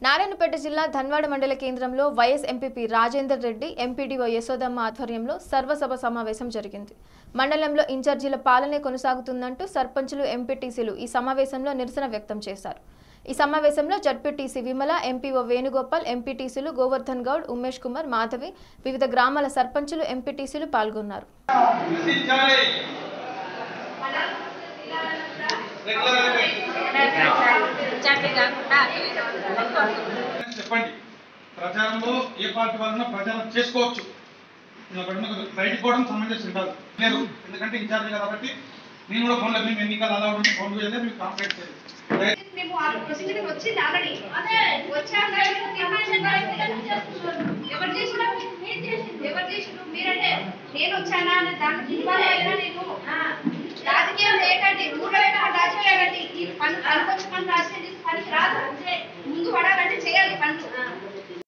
నారాయణపేట జిల్లా ధన్వాడ మండల కేంద్రంలో vice MPP Rajender Reddy MPDO Yashodamma ఆధ్వర్యంలో సర్వసభ సమావేశం జరిగింది మండలంలో ఇన్ఛార్జీల పాలనే కొనసాగుతుందంటూ సర్పంచులు ఎంపీటీసీలు ఈ సమావేశంలో నిరసన వ్యక్తం చేశారు ఈ సమావేశంలో జడ్పీటీసీ విమల ఎంపీఓ వేణుగోపాల్ ఎంపీటీసీలు గోవర్ధన్ గౌడ్ ఉమేష్ కుమార్ మాధవి వివిధ గ్రామాల సర్పంచులు ఎంపీటీసీలు పాల్గొన్నారు నశించాలి రెగ్యులర్ చెప్పండి ప్రచారంలో ఏ పార్టీ వాళ్ళన్నా ప్రచారం చేసుకోవచ్చు నేను ఒకటి మీకు బయటికి పోవడం సమంజసం కాదు లేదు ఎందుకంటే ఇన్ఛార్జ్ కాబట్టి నేను కూడా ఫోన్లో మేము ఎన్నికలు అలా ఉంటుంది ఫోన్ చేయలేదు మీకు కాంప్లైంట్ చేయలేదు దయ- మేము ఆ ప్రొసీజర్ వచ్చింది ఆల్రెడీ అదే వచ్చాక ఎవరు చేసినా ఎవరు చేసినా మీరంటే నేను వచ్చానా అనే దాన్ని ఇన్వాల్వ్ అయినా నేను రాజకీయం చేయకండి ఊళ్ళో పెట్టిన రాజకీయాలండి ఈ పని పనికొచ్చి పని రాజకీయం చేసి పనికి రాదు ముందు పడాలంటే చేయాలి పనులు